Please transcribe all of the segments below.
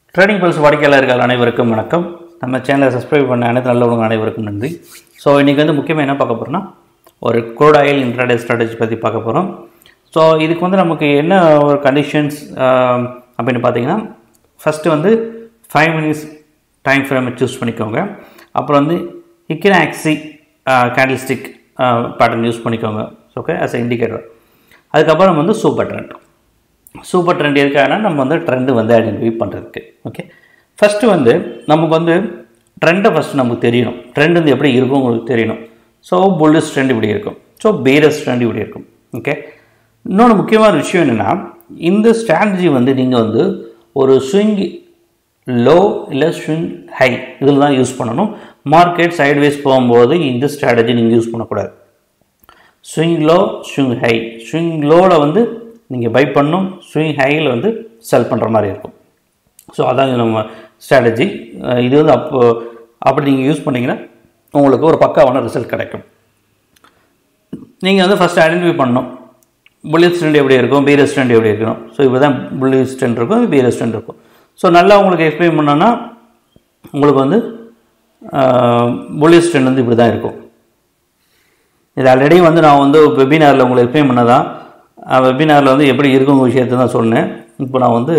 trading pulse வாடிக்கையாளர்கள் அனைவருக்கும் வணக்கம் நம்ம சேனலை சப்ஸ்கிரைப் பண்ண அனைத்து நல்லவங்க அனைவருக்கும் நன்றி ஸோ இன்றைக்கி வந்து முக்கியமாக என்ன பார்க்க போகிறோம்னா ஒரு crude oil இன்ட்ராடே ஸ்ட்ராட்டஜி பற்றி பார்க்க போகிறோம் ஸோ இதுக்கு வந்து நமக்கு என்ன ஒரு கண்டிஷன்ஸ் அப்படின்னு பார்த்தீங்கன்னா ஃபஸ்ட்டு வந்து ஃபைவ் மினிட்ஸ் டைம் ஃப்ரேமை சூஸ் பண்ணிக்கோங்க அப்புறம் வந்து இக்கினாக்சி கேண்டில்ஸ்டிக் பேட்டர்ன் யூஸ் பண்ணிக்கோங்க ஓகே as a இண்டிகேட்டர் அதுக்கப்புறம் வந்து சூப்பர் ட்ரெண்ட் சூப்பர் ட்ரெண்ட் எதுக்காகனா நம்ம வந்து ட்ரெண்டு வந்து ஐடென்டிஃபை பண்ணுறதுக்கு ஓகே ஃபஸ்ட்டு வந்து நமக்கு வந்து ட்ரெண்டை ஃபஸ்ட்டு நமக்கு தெரியணும் ட்ரெண்ட் வந்து எப்படி இருக்கும் உங்களுக்கு தெரியணும் ஸோ புல்லிஸ் ட்ரெண்ட் இப்படி இருக்கும் ஸோ பேரஸ் ட்ரெண்ட் இப்படி இருக்கும் ஓகே இன்னொன்று முக்கியமான விஷயம் என்னென்னா இந்த ஸ்ட்ராட்டஜி வந்து நீங்கள் வந்து ஒரு ஸ்விங் லோ இல்லை ஸ்விங் ஹை இதில் தான் யூஸ் பண்ணணும் மார்க்கெட் சைட்வேஸ் போகும்போது இந்த ஸ்ட்ராட்டஜி நீங்கள் யூஸ் பண்ணக்கூடாது swing low swing high swing லோவில் வந்து நீங்கள் பை பண்ணணும் ஸ்விங் ஹையில் வந்து செல் பண்ணுற மாதிரி இருக்கும் ஸோ அதான் நம்ம ஸ்ட்ராட்டஜி இது வந்து அப்போ அப்படி நீங்கள் யூஸ் பண்ணிங்கன்னா உங்களுக்கு ஒரு பக்காவான ரிசல்ட் கிடைக்கும் நீங்கள் வந்து ஃபஸ்ட்டு ஐடென்டிஃபை பண்ணணும் புல்லிஸ் ஸ்ட்ரெண்ட் எப்படி இருக்கும் பீரஸ் ஸ்ட்ரெண்ட் எப்படி இருக்கணும் ஸோ இப்போ தான் புல்லிஸ் ஸ்ட்ரெண்ட் இருக்கும் பீரஸ் ஸ்ட்ரெண்ட் இருக்கும் ஸோ நல்லா உங்களுக்கு எக்ஸ்பிளைன் பண்ணோன்னா உங்களுக்கு வந்து புல்லிஸ் ஸ்ட்ரெண்ட் வந்து இப்படி தான் இருக்கும் இது ஆல்ரெடி வந்து நான் வந்து வெபினாரில் உங்களுக்கு எக்ஸ்பிளைன் பண்ணதான் வெபினாரில் வந்து எப்படி இருக்கும் விஷயத்தை தான் சொன்னேன் இப்போ நான் வந்து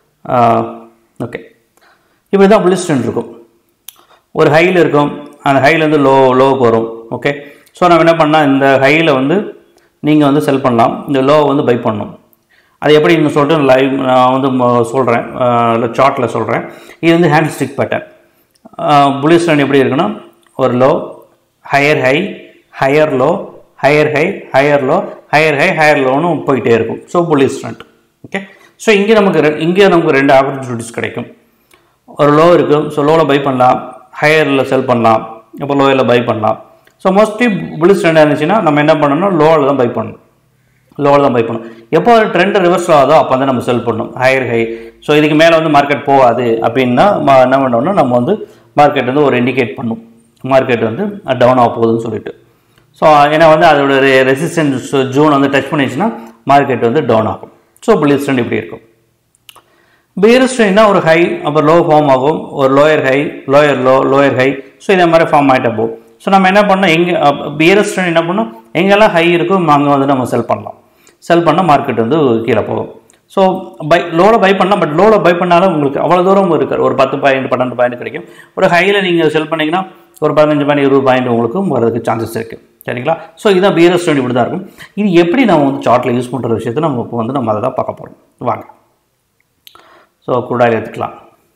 ஓகே இப்படி தான் புல்லிஸ் ஸ்ட்ரெண்ட் இருக்கும் ஒரு ஹையில் இருக்கும் அந்த ஹைலேருந்து லோ லோவுக்கு வரும் ஓகே ஸோ நம்ம என்ன பண்ணால் இந்த ஹையில் வந்து நீங்கள் வந்து செல் பண்ணலாம் இந்த லோவை வந்து பை பண்ணணும் அது எப்படின்னு சொல்லிட்டு லைவ் நான் வந்து சொல்கிறேன் சார்ட்டில் சொல்கிறேன் இது வந்து hand stick pattern bullish stand எப்படி இருக்குன்னா ஒரு low higher high higher low higher high higher low higher high higher லோன்னு போயிட்டே இருக்கும் so bullish stand okay so இங்கே நமக்கு ரெ இங்கே நமக்கு ரெண்டு ஆப்பர்ச்சுனிட்டிஸ் கிடைக்கும் ஒரு லோ இருக்கும் ஸோ லோவில் பை பண்ணலாம் ஹையரில் செல் பண்ணலாம் இப்போ லோவில் பை பண்ணலாம் ஸோ மோஸ்ட்லி புலிஸ் ட்ரெண்டாக இருந்துச்சுன்னா நம்ம என்ன பண்ணணும் லோவில் தான் பை பண்ணணும் லோவில் தான் பை பண்ணணும் எப்போ ஒரு ட்ரெண்ட் ரிவர்ஸ் ஆகுதோ அப்போ வந்து நம்ம செல் பண்ணணும் ஹையர் ஹை ஸோ இதுக்கு மேலே வந்து மார்க்கெட் போகாது அப்படின்னா ம- என்ன பண்ணோம்னா நம்ம வந்து மார்க்கெட் வந்து ஒரு இண்டிகேட் பண்ணும் மார்க்கெட் வந்து டவுன் ஆக போகுதுன்னு சொல்லிட்டு ஸோ ஏன்னா வந்து அதோட ரெசிஸ்டன்ஸ் ஜூன் வந்து டச் பண்ணிச்சுன்னா மார்க்கெட் வந்து டவுன் ஆகும் ஸோ புல்லிஸ் ட்ரெண்ட் இப்படி இருக்கும் பியரஸ் ட்ரெயின்னா ஒரு ஹை அப்புறம் லோ ஃபார்ம் ஆகும் ஒரு lower high lower low lower high so இதே மாதிரி ஃபார்ம் ஆகிட்ட போகும் ஸோ நம்ம என்ன பண்ணோம் எங்கே பியரஸ் ட்ரெயின் என்ன பண்ணோம் எங்கெல்லாம் ஹை இருக்கோ அங்கே வந்து நம்ம செல் பண்ணலாம் செல் பண்ணால் மார்க்கெட் வந்து கீழே போகும் ஸோ பை லோவில் பை பண்ணலாம் பட் லோவில் பை பண்ணாலும் உங்களுக்கு அவ்வளோ தூரம் இருக்காது ஒரு பத்து பாயிண்ட் பன்னெண்டு பாயிண்ட் கிடைக்கும் ஒரு ஹையில் நீங்கள் செல் பண்ணீங்கன்னா ஒரு பதினஞ்சு பாயிண்ட் இருபது பாயிண்ட் உங்களுக்கு வரதுக்கு சான்சஸ் இருக்குது சரிங்களா ஸோ இதான் பியரஸ் ட்ரெண்ட் இப்படி தான் இருக்கும் இது எப்படி நம்ம வந்து சார்ட்டில் யூஸ் பண்ணுற விஷயத்தை நம்ம இப்போ வந்து நம்ம அதை தான் பார்க்க போகிறோம் வாங்க ஸோ குடாயில் எடுத்துக்கலாம்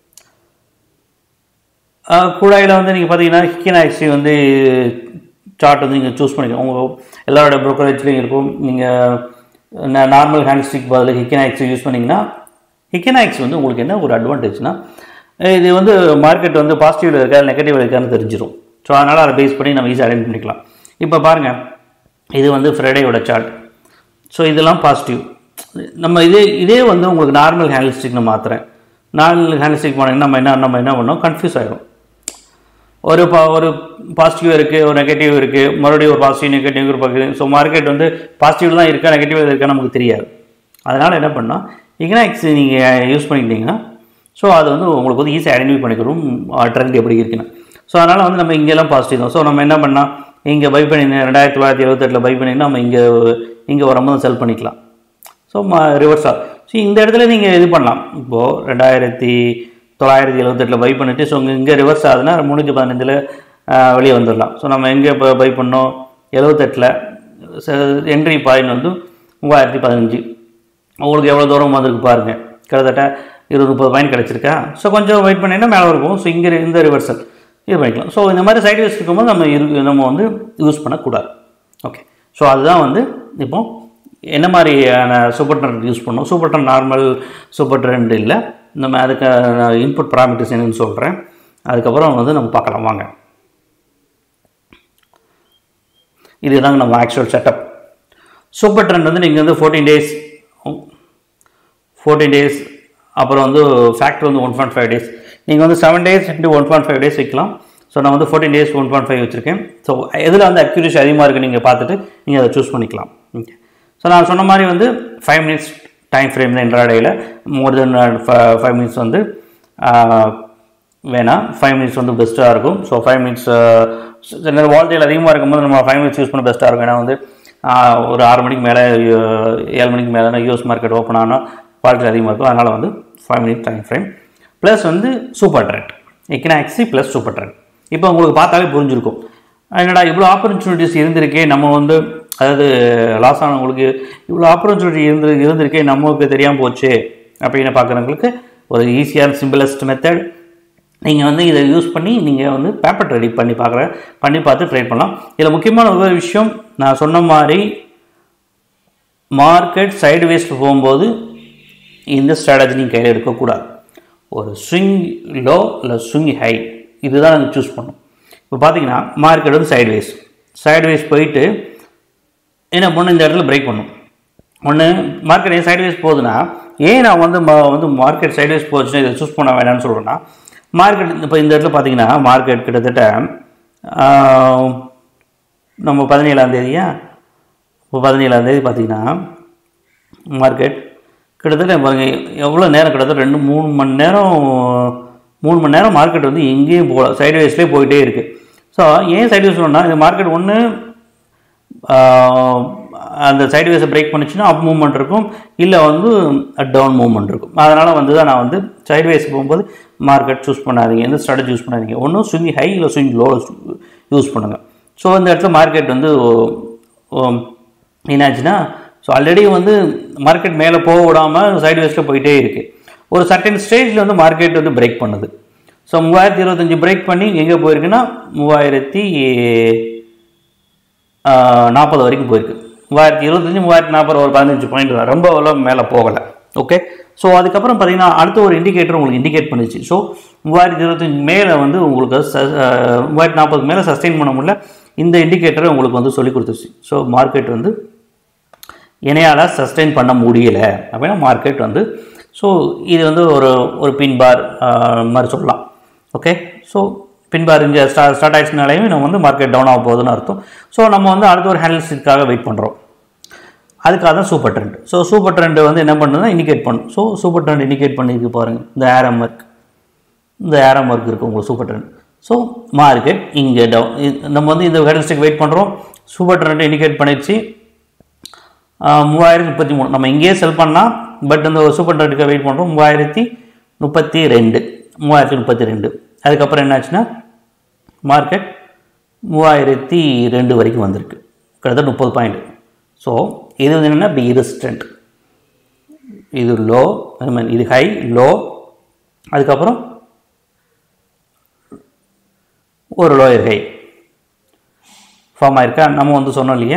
குடாயில் வந்து நீங்கள் பார்த்தீங்கன்னா ஹிக்கின் ஆக்சி வந்து சார்ட் வந்து நீங்கள் சூஸ் பண்ணிக்கலாம் உங்கள் எல்லாரோட ப்ரோக்கரேஜ்லேயும் இருக்கும் நீங்கள் நார்மல் ஹேண்ட்ஸ்டிக் பதில் ஹிக்கின் ஆக்சி யூஸ் பண்ணிங்கன்னா ஹிக்கின் ஆக்சி வந்து உங்களுக்கு என்ன ஒரு அட்வான்டேஜ்னா இது வந்து மார்க்கெட் வந்து பாசிட்டிவில் இருக்கா நெகட்டிவ் இருக்கான்னு தெரிஞ்சிடும் ஸோ அதனால் அதை பேஸ் பண்ணி நம்ம ஈஸியாக ஐடென்ட் பண்ணிக்கலாம் இப்போ பாருங்கள் இது வந்து ஃப்ரைடேயோட சார்ட் ஸோ இதெல்லாம் பாசிட்டிவ் நம்ம இதே இதே வந்து உங்களுக்கு நார்மல் ஹேண்ட்ஸ்டிக் நான் மாற்றுறேன் நார்மல் ஹேண்ட்ஸ்டிக் போனீங்கன்னா நம்ம என்ன நம்ம என்ன பண்ணோம் கன்ஃபியூஸ் ஆகிடும் ஒரு பா ஒரு பாசிட்டிவ் இருக்குது ஒரு நெகட்டிவ் இருக்குது மறுபடியும் ஒரு பாசிட்டிவ் நெகட்டிவ் இருக்குது ஸோ மார்க்கெட் வந்து பாசிட்டிவ் தான் இருக்கா நெகட்டிவ் இருக்கா நமக்கு தெரியாது அதனால் என்ன பண்ணால் இக்னாக்ஸ் நீங்கள் யூஸ் பண்ணிக்கிட்டீங்கன்னா ஸோ அது வந்து உங்களுக்கு வந்து ஈஸியாக ஐடென்டிஃபை பண்ணிக்கிறோம் ட்ரெண்ட் எப்படி இருக்குன்னு ஸோ அதனால் வந்து நம்ம இங்கெல்லாம் பாசிட்டிவ் தான் ஸோ நம்ம என்ன பண்ணால் இங்கே பை பண்ணி ரெண்டாயிரத்தி தொள்ளாயிரத்தி எழுபத்தெட்டில் பை பண்ணிங்கன்னா நம்ம இங்கே இங்கே வரும்போது செல் பண்ணிக்கலாம் ஸோ மா ரிவர்ஸாக ஸோ இந்த இடத்துல நீங்கள் இது பண்ணலாம் இப்போது ரெண்டாயிரத்தி தொள்ளாயிரத்தி எழுபத்தெட்டில் பை பண்ணிவிட்டு ஸோ இங்கே இங்கே ரிவர்ஸ் ஆகுதுன்னா முந்நூற்றி பதினஞ்சில் வெளியே வந்துடலாம் ஸோ நம்ம எங்கே இப்போ பை பண்ணோம் எழுபத்தெட்டில் என்ட்ரி பாயிண்ட் வந்து மூவாயிரத்தி பதினஞ்சு உங்களுக்கு எவ்வளோ தூரம் வந்திருக்கு பாருங்கள் கிட்டத்தட்ட இருபது முப்பது பாயிண்ட் கிடச்சிருக்கா ஸோ கொஞ்சம் வெயிட் பண்ணிங்கன்னா மேலே இருக்கும் ஸோ இங்கே இந்த ரிவர்சல் இது பண்ணிக்கலாம் ஸோ இந்த மாதிரி சைட் வேஸ் இருக்கும்போது நம்ம இரு நம்ம வந்து யூஸ் பண்ணக்கூடாது ஓகே ஸோ அதுதான் வந்து இப்போ என்ன மாதிரியான சூப்பர் ட்ரெண்ட் யூஸ் பண்ணோம் super trend normal super trend இல்லை நம்ம அதுக்கு இன்புட் ப்ராமிட்டர்ஸ் என்னன்னு சொல்கிறேன் அதுக்கப்புறம் வந்து நம்ம பார்க்கலாம் வாங்க இதுதாங்க நம்ம ஆக்சுவல் செட்டப் சூப்பர் ட்ரெண்ட் வந்து நீங்கள் வந்து ஃபோர்டீன் டேஸ் ஃபோர்டீன் டேஸ் அப்புறம் வந்து ஃபேக்டர் வந்து ஒன் பாயிண்ட் ஃபைவ் டேஸ் நீங்கள் வந்து seven days into one point five days வைக்கலாம் ஸோ நான் வந்து fourteen days one point five வச்சுருக்கேன் ஸோ எதில் வந்து அக்யூரேசி அதிகமாக இருக்குது நீங்கள் பார்த்துட்டு நீங்கள் அதை சூஸ் பண்ணிக்கலாம் ஓகே ஸோ நான் சொன்ன மாதிரி வந்து ஃபைவ் மினிட்ஸ் டைம் ஃப்ரேம் தான் இன்ட்ராடேயில் மோர் தென் ஃபைவ் மினிட்ஸ் வந்து வேணாம் ஃபைவ் மினிட்ஸ் வந்து பெஸ்ட்டாக இருக்கும் ஸோ ஃபைவ் மினிட்ஸ் வால்டேல் அதிகமாக இருக்கும்போது நம்ம ஃபைவ் மினிட்ஸ் யூஸ் பண்ண பெஸ்ட்டாக இருக்கும் ஏன்னா வந்து ஆஹ், ஒரு ஆறு மணிக்கு மேலே ஏழு மணிக்கு மேலே யூஎஸ் மார்க்கெட் ஓப்பன் ஆனால் வால்டேல் அதிகமாக இருக்கும் அதனால் வந்து five minute time frame plus வந்து சூப்பர் ட்ரெண்ட் எக்கனாக்ஸி ப்ளஸ் சூப்பர் ட்ரெண்ட் இப்போ உங்களுக்கு பார்த்தாலே புரிஞ்சிருக்கும் என்னடா இவ்வளோ ஆப்பர்ச்சுனிட்டிஸ் இருந்திருக்கே நம்ம வந்து அதாவது லாஸ் ஆனவங்களுக்கு இவ்வளோ ஆப்பர்ச்சுனிட்டி இருந்து இருந்திருக்கே நமக்கு தெரியாமல் போச்சு அப்படின்னு பார்க்குறவங்களுக்கு ஒரு ஈஸியான சிம்பிளஸ்ட் மெத்தட் நீங்கள் வந்து இதை யூஸ் பண்ணி நீங்கள் வந்து பேப்பர் ரெடி பண்ணி பார்க்குற பண்ணி பார்த்து ட்ரை பண்ணலாம் இதில் முக்கியமான ஒரு விஷயம் நான் சொன்ன மாதிரி மார்க்கெட் சைடு வேஸ்ட் போகும்போது இந்த ஸ்ட்ராட்டஜி நீங்கள் கையில் எடுக்கக்கூடாது ஒரு ஸ்விங் லோ இல்லை ஸ்விங் ஹை இதுதான் நீங்கள் சூஸ் பண்ணணும் இப்போ பார்த்தீங்கன்னா மார்க்கெட் வந்து சைடு வேஸ் சைடு வேஸ் போயிட்டு என்ன பண்ணணும் இந்த இடத்துல பிரேக் பண்ணும் ஒன்று மார்க்கெட் ஏன் சைட்வேஸ் போகுதுன்னா ஏன் நான் வந்து ம- வந்து மார்க்கெட் சைட்வேஸ் போச்சுன்னா இதை சூஸ் பண்ண வேணாம்னு சொல்கிறேன்னா மார்க்கெட் இப்போ இந்த இடத்துல பார்த்தீங்கன்னா மார்க்கெட் கிட்டத்தட்ட ஆஹ், நம்ம பதினேழாம் தேதியா இப்போ பதினேழாம் தேதி பார்த்தீங்கன்னா மார்க்கெட் கிட்டத்தட்ட பாருங்க எவ்வளோ நேரம் கிட்டத்தட்ட ரெண்டு மூணு மணி நேரம் மூணு மணி நேரம் மார்க்கெட் வந்து எங்கேயும் போகல சைட்வேஸ்லேயே போயிட்டே இருக்குது ஸோ ஏன் சைட்வேஸ் சொன்னால் இந்த மார்க்கெட் ஒன்று ஆஹ் அந்த சைட்வேஸை பிரேக் பண்ணுச்சுன்னா அப் மூவ்மெண்ட் இருக்கும் இல்லை வந்து டவுன் மூவ்மெண்ட் இருக்கும் அதனால் வந்து தான் நான் வந்து சைட்வேஸ் போகும்போது மார்க்கெட் சூஸ் பண்ணாதீங்க எந்த ஸ்ட்ராட்டஜி யூஸ் பண்ணாதீங்க ஒன்றும் ஸ்விங் ஹை இல்லை ஸ்விங் லோ யூஸ் பண்ணுங்கள் ஸோ இந்த இடத்துல மார்க்கெட் வந்து ஓ- என்னாச்சுன்னா ஸோ ஆல்ரெடி வந்து மார்க்கெட் மேலே போக விடாமல் சைட்வேஸில் போயிட்டே இருக்குது ஒரு சர்டன் ஸ்டேஜில் வந்து மார்க்கெட் வந்து பிரேக் பண்ணுது ஸோ மூவாயிரத்தி இருபத்தஞ்சி பிரேக் பண்ணி எங்கே போயிருக்குன்னா மூவாயிரத்தி நாற்பது வரைக்கும் போயிருக்கு மூவாயிரத்தி இருபத்தஞ்சி மூவாயிரத்தி நாற்பது ஒரு பதினஞ்சு பாயிண்ட் தான் ரொம்ப அவ்வளோ மேலே போகலை ஓகே ஸோ அதுக்கப்புறம் பார்த்தீங்கன்னா அடுத்த ஒரு இண்டிகேட்டர் உங்களுக்கு இண்டிகேட் பண்ணுச்சு ஸோ மூவாயிரத்தி இருபத்தஞ்சி மேலே வந்து உங்களுக்கு ச- அஹ், மூவாயிரத்தி நாற்பதுக்கு மேலே சஸ்டெயின் பண்ண முடியல இந்த இண்டிகேட்டரை உங்களுக்கு வந்து சொல்லி கொடுத்துருச்சு ஸோ மார்க்கெட் வந்து இணையால் சஸ்டெயின் பண்ண முடியல அப்படின்னா மார்க்கெட் வந்து ஸோ இது வந்து ஒரு ஒரு பின் பார் மாதிரி சொல்லலாம் ஓகே ஸோ பின் பார் இங்கே ஸ்டா ஸ்டார்ட் ஆயிடுச்சுனாலேயும் நம்ம வந்து மார்க்கெட் டவுன் ஆக போகுதுன்னு அர்த்தம் ஸோ நம்ம வந்து அடுத்த ஒரு ஹேண்டில்ஸுக்காக வெயிட் பண்ணுறோம் அதுக்காக தான் super trend so super trend வந்து என்ன பண்ணுதுன்னா இண்டிகேட் பண்ணும் ஸோ சூப்பர் ட்ரெண்ட் இண்டிகேட் பண்ணியிருக்கு பாருங்கள் இந்த ஆரம் ஒர்க் இந்த ஆரம் ஒர்க் இருக்குது உங்களுக்கு சூப்பர் ட்ரெண்ட் ஸோ மார்க்கெட் இங்கே டவுன் நம்ம வந்து இந்த ஹேண்டில்ஸ்டிக் வெயிட் பண்ணுறோம் சூப்பர் ட்ரெண்ட் இண்டிகேட் பண்ணிடுச்சு மூவாயிரத்தி முப்பத்தி மூணு நம்ம இங்கேயே செல் பண்ணலாம் பட் இந்த சூப்பர் ட்ரெண்டுக்கு வெயிட் பண்ணுறோம் மூவாயிரத்தி முப்பத்தி ரெண்டு மூவாயிரத்தி முப்பத்தி ரெண்டு அதுக்கப்புறம் என்னாச்சுன்னா மார்க்கெட் மூவாயிரத்தி ரெண்டு வரைக்கும் வந்திருக்கு கிட்டத்தட்ட முப்பது பாயிண்ட் ஸோ இது வந்து என்னென்னா பி ரெசிஸ்டன்ட் இது லோ ஐ மீன் இது ஹை லோ அதுக்கப்புறம் ஒரு லோயர் ஹை ஃபார்ம் ஆயிருக்கா நம்ம வந்து சொன்னோம் இல்லையா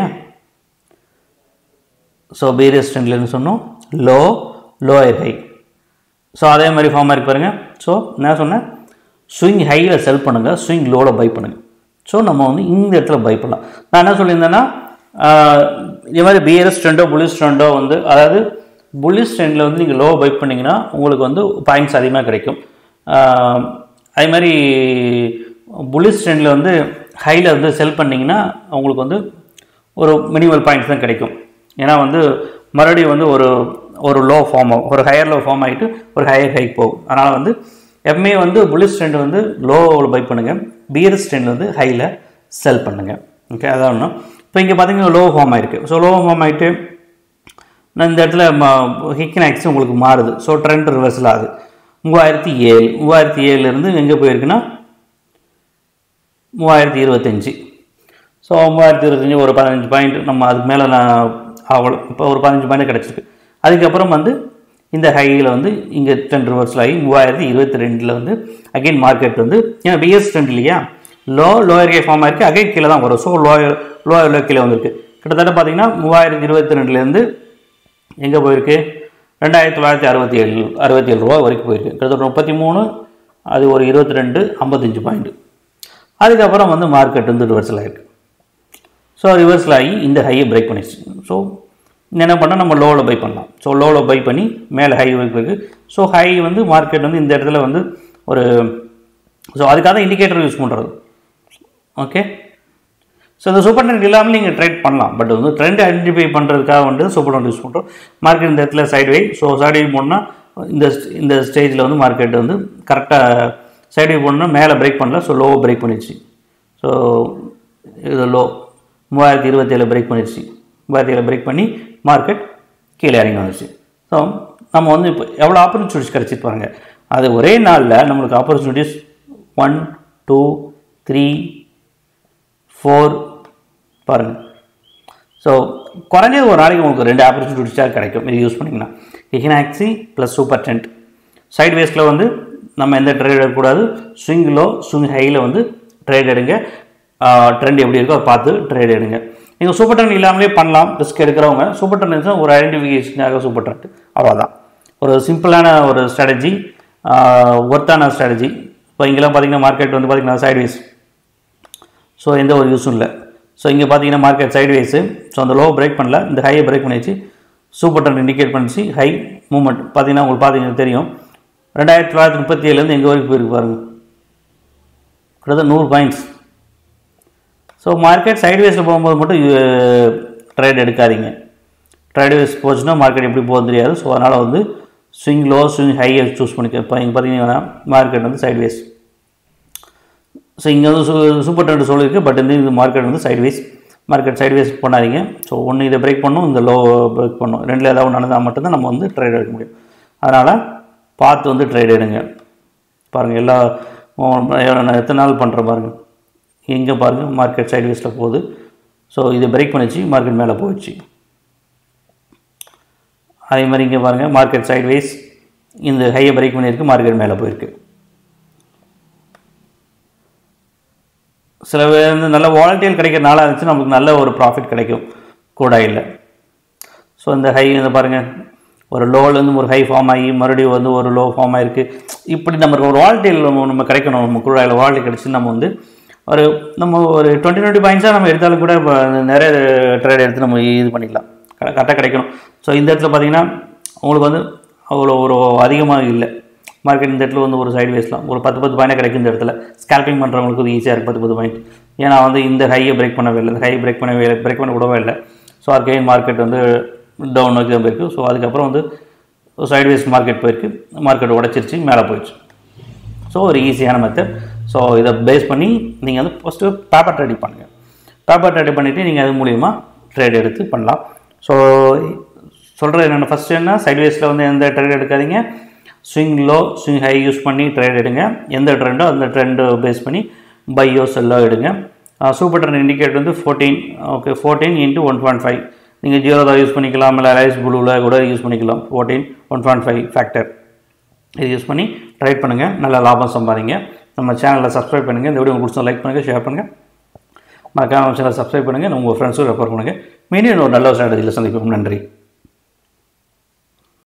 ஸோ பீரியஸ் ட்ரெண்ட்லேருந்து சொன்னோம் லோ லோயர் ஹை ஸோ அதே மாதிரி ஃபார்ம் ஆயிருக்கு பாருங்கள் ஸோ நான் சொன்னேன் ஸ்விங் ஹையில் செல் பண்ணுங்கள் ஸ்விங் லோவில் பை பண்ணுங்கள் ஸோ நம்ம வந்து இந்த இடத்துல பை பண்ணலாம் நான் என்ன சொல்லியிருந்தேன்னா ஆஹ், இதே மாதிரி பிஎஸ் ட்ரெண்டோ புலிஸ் ட்ரெண்டோ வந்து அதாவது புல்லிஸ் ட்ரெண்டில் வந்து நீங்கள் லோ பை பண்ணிங்கன்னா உங்களுக்கு வந்து பாயிண்ட்ஸ் அதிகமாக கிடைக்கும் ஆஹ், அதே மாதிரி புல்லிஸ் ட்ரெண்டில் வந்து ஹையில் வந்து செல் பண்ணிங்கன்னா உங்களுக்கு வந்து ஒரு மினிமல் பாயிண்ட்ஸ் தான் கிடைக்கும் ஏன்னா வந்து மறுபடியும் வந்து ஒரு ஒரு லோ ஃபார்ம் ஆகும் ஒரு ஹையர் லோ ஃபார்ம் ஆகிட்டு ஒரு ஹையர் ஹைக் போகும் அதனால் வந்து எப்பவுமே வந்து புல்லிஸ் ட்ரெண்ட் வந்து லோவில் பை பண்ணுங்கள் பியர்ஸ் ட்ரெண்ட் வந்து ஹையில் செல் பண்ணுங்கள் ஓகே அதான் ஒன்று இப்போ இங்கே பார்த்தீங்கன்னா லோ ஃபார்ம் ஆயிருக்கு ஸோ லோ ஃபார்ம் ஆகிட்டு நான் இந்த இடத்துல ஹிக்கன் ஆக்ஸ் உங்களுக்கு மாறுது ஸோ ட்ரெண்ட் ரிவர்சல் ஆகுது மூவாயிரத்தி ஏழு மூவாயிரத்தி ஏழுலேருந்து எங்கே போயிருக்குன்னா மூவாயிரத்தி இருபத்தஞ்சி ஸோ மூவாயிரத்தி இருபத்தஞ்சி ஒரு பதினஞ்சு பாயிண்ட் நம்ம அதுக்கு மேலே நான் அவ்வளோ இப்போ ஒரு பதினஞ்சு பாயிண்ட் கிடச்சிருக்கு அதுக்கப்புறம் வந்து இந்த ஹையில் வந்து இங்கே ட்ரெண்ட் ரிவர்ஸில் ஆகி மூவாயிரத்தி இருபத்தி ரெண்டில் வந்து அகைன் மார்க்கெட் வந்து ஏன்னா பிஎஸ் ட்ரெண்ட் இல்லையா லோ லோயர் கே ஃபார்ம் ஆயிருக்கு அகைன் கீழே தான் வரும் ஸோ லோயர் லோயர் லோ கீழே வந்திருக்கு கிட்டத்தட்ட பார்த்தீங்கன்னா மூவாயிரத்தி இருபத்தி ரெண்டுலேருந்து எங்கே போயிருக்கு ரெண்டாயிரத்தி தொள்ளாயிரத்தி அறுபத்தி ஏழு அறுபத்தி ஏழு ரூபா வரைக்கும் போயிருக்கு கிட்டத்தட்ட முப்பத்தி மூணு அது ஒரு இருபத்தி ரெண்டு ஐம்பத்தஞ்சு பாயிண்ட் அதுக்கப்புறம் வந்து மார்க்கெட் வந்து ரிவர்சல் ஆகிருக்கு ஸோ ரிவர்சல் ஆகி இந்த ஹையை பிரேக் பண்ணிடுச்சு ஸோ என்ன பண்ணால் நம்ம லோவில் பை பண்ணலாம் ஸோ லோவில் பை பண்ணி மேலே ஹை வைக்கிறது ஸோ ஹை வந்து மார்க்கெட் வந்து இந்த இடத்துல வந்து ஒரு ஸோ அதுக்காக தான் இண்டிகேட்டர் யூஸ் பண்ணுறது ஓகே ஸோ இந்த சூப்பர் ட்ரெண்ட் இல்லாமல் நீங்கள் ட்ரேட் பண்ணலாம் பட் வந்து ட்ரெண்ட் ஐடென்டிஃபை பண்ணுறதுக்காக வந்து சூப்பர் ட்ரெண்ட் யூஸ் பண்ணுறோம் மார்க்கெட் இந்த இடத்துல sideways so sideways போனால் இந்த இந்த ஸ்டேஜில் வந்து மார்க்கெட் வந்து கரெக்டாக சைடு போடணும்னா மேலே பிரேக் பண்ணல ஸோ லோவை பிரேக் பண்ணிடுச்சு ஸோ இது லோ மூவாயிரத்தி இருபத்தேழு பிரேக் பண்ணிடுச்சு மூவாயிரத்தி ஏழு பிரேக் பண்ணி மார்க்கெட் கீழே இறங்கி வந்துச்சு ஸோ நம்ம வந்து இப்போ எவ்வளோ ஆப்பர்ச்சுனிட்டிஸ் கிடச்சிட்டு பாருங்க அது ஒரே நாளில் நம்மளுக்கு opportunities one two three four பாருங்கள் ஸோ குறைஞ்சது ஒரு நாளைக்கு உங்களுக்கு ரெண்டு ஆப்பர்ச்சுனிட்டிஸாக கிடைக்கும் இது யூஸ் பண்ணிங்கன்னா ஹினாக்ஸி ப்ளஸ் சூப்பர் டென்ட் சைட் வேஸில் வந்து நம்ம எந்த ட்ரேட் எடுக்கக்கூடாது ஸ்விங் லோ ஸ்விங் ஹையில் வந்து ட்ரேட் எடுங்க ட்ரெண்ட் எப்படி இருக்கோ அதை பார்த்து ட்ரேட் எடுங்க நீங்கள் சூப்பர் ட்ரெண்ட் இல்லாமலே பண்ணலாம் ரிஸ்க் எடுக்கிறவங்க சூப்பர் ட்ரெண்ட் இருந்துச்சுன்னா ஒரு ஐடென்டிஃபிகேஷனுக்காக சூப்பர் ட்ரெண்ட் அவ்வளோதான் ஒரு சிம்பிளான ஒரு ஸ்ட்ராட்டஜி ஒர்த்தான ஸ்ட்ராட்டஜி இப்போ இங்கெல்லாம் பார்த்தீங்கன்னா மார்க்கெட் வந்து பார்த்தீங்கன்னா சைட்வேஸ் ஸோ எந்த ஒரு யூஸும் இல்லை ஸோ இங்கே பார்த்தீங்கன்னா மார்க்கெட் சைட்வேஸு ஸோ அந்த லோ பிரேக் பண்ணல இந்த ஹையை பிரேக் பண்ணிச்சு சூப்பர் ட்ரெண்ட் இண்டிகேட் பண்ணிச்சு ஹை மூமெண்ட் பார்த்தீங்கன்னா உங்களுக்கு பார்த்தீங்கன்னா தெரியும் ரெண்டாயிரத்தி தொள்ளாயிரத்தி முப்பத்தி ஏழுலேருந்து எங்கே வரைக்கும் போயிருக்கு பாருங்கள் கிட்டத்தட்ட நூறு பாயிண்ட்ஸ் ஸோ மார்க்கெட் சைட்வேஸில் போகும்போது மட்டும் ட்ரேட் எடுக்காதீங்க ட்ரேட்வேஸ் போச்சுன்னா மார்க்கெட் எப்படி போகுது தெரியாது ஸோ அதனால் வந்து ஸ்விங் லோ ஸ்விங் ஹையை சூஸ் பண்ணிக்க இப்போ இங்கே பார்த்தீங்கன்னா மார்க்கெட் வந்து சைட்வேஸ் ஸோ இங்கே வந்து சூ சூப்பர் ட்ரெண்ட் சொல்லியிருக்கு பட் வந்து இந்த மார்க்கெட் வந்து சைட்வேஸ் மார்க்கெட் சைட்வேஸ் பண்ணாதீங்க ஸோ ஒன்று இதை பிரேக் பண்ணும் இந்த லோ பிரேக் பண்ணும் ரெண்டில் ஏதாவது ஒன்று நடந்தால் மட்டும்தான் நம்ம வந்து ட்ரேட் எடுக்க முடியும் அதனால் பார்த்து வந்து ட்ரேட் எடுங்க பாருங்கள் எல்லா நான் எத்தனை நாள் பண்ணுறேன் பாருங்கள் எங்கே பாருங்கள் மார்க்கெட் சைட்வேஸில் போகுது ஸோ இதை பிரேக் பண்ணிச்சு மார்க்கெட் மேலே போயிடுச்சு அதே மாதிரி இங்கே பாருங்கள் மார்க்கெட் சைட்வேஸ் இந்த ஹையை பிரேக் பண்ணியிருக்கு மார்க்கெட் மேலே போயிருக்கு சில பேர் வந்து நல்ல வாலண்டியல் கிடைக்கிற நாளாக இருந்துச்சு நமக்கு நல்ல ஒரு ப்ராஃபிட் கிடைக்கும் கூட இல்லை ஸோ இந்த ஹை இந்த பாருங்கள் ஒரு லோலேருந்து ஒரு ஹை ஃபார்ம் ஆகி மறுபடியும் வந்து ஒரு லோ ஃபார்ம் ஆகிருக்கு இப்படி நமக்கு ஒரு வாலட்டியில் நம்ம கிடைக்கணும் நம்ம குழாயில் வாலட்டி கிடச்சி நம்ம வந்து ஒரு நம்ம ஒரு டுவெண்ட்டி டுவெண்ட்டி பாயிண்ட்ஸாக நம்ம எடுத்தாலும் கூட இப்போ நிறைய ட்ரேட் எடுத்து நம்ம இது பண்ணிக்கலாம் கரெக்டாக கிடைக்கணும் ஸோ இந்த இடத்துல பார்த்தீங்கன்னா உங்களுக்கு வந்து அவ்வளோ ஒரு அதிகமாக இல்லை மார்க்கெட் இந்த இடத்துல வந்து ஒரு சைடு வேஸ்லாம் ஒரு பத்து பத்து பாயிண்ட் கிடைக்கும் இந்த இடத்துல ஸ்கேல்பிங் பண்ணுறவங்களுக்கு இது ஈஸியாக இருக்குது பத்து பத்து பாயிண்ட் ஏன்னா வந்து இந்த ஹையை பிரேக் பண்ணவே இல்லை இந்த ஹை பிரேக் பண்ணவே இல்லை பிரேக் பண்ண கூடவே இல்லை ஸோ அகெயின் மார்க்கெட் வந்து டவுன் நோக்கி தான் போயிருக்கு ஸோ அதுக்கப்புறம் வந்து சைடு வேஸ் மார்க்கெட் போயிருக்கு மார்க்கெட் உடச்சிருச்சு மேலே போயிடுச்சு ஸோ ஒரு ஈஸியான மெத்தட் ஸோ இதை பேஸ் பண்ணி நீங்கள் வந்து ஃபஸ்ட்டு பேப்பர் ட்ரேடிங் பண்ணுங்கள் பேப்பர் ட்ரேடிங் பண்ணிவிட்டு நீங்கள் அது மூலிமா ட்ரேட் எடுத்து பண்ணலாம் ஸோ சொல்கிறது என்னென்ன ஃபஸ்ட்டு என்ன சைட்வேஸில் வந்து எந்த ட்ரேட் எடுக்காதீங்க swing low swing high use பண்ணி ட்ரேட் எடுங்க எந்த ட்ரெண்டோ அந்த ட்ரெண்டு பேஸ் பண்ணி பையோ செல்லோ எடுங்க சூப்பர் ட்ரெண்ட் இண்டிகேட் வந்து fourteen okay fourteen into one point five நீங்கள் ஜீரோதா யூஸ் பண்ணிக்கலாம் இல்லை ரைஸ் ப்ளூவில் கூட யூஸ் பண்ணிக்கலாம் fourteen one point five factor இது யூஸ் பண்ணி ட்ரைட் பண்ணுங்கள் நல்ல லாபம் சம்பாதிங்க நம்ம சேனலில் சப்ஸ்கிரைப் பண்ணுங்கள் இந்த வீடியோ உங்களுக்கு பிடிச்சா லைக் பண்ணுங்கள் ஷேர் பண்ணுங்கள் மறக்காம சேனலை சப்ஸ்கிரைப் பண்ணுங்கள் உங்கள் ஃப்ரெண்ட்ஸும் ரெஃபர் பண்ணுங்கள் மீண்டும் ஒரு நல்ல ஸ்ட்ராட்டஜியில் சந்திப்போம் நன்றி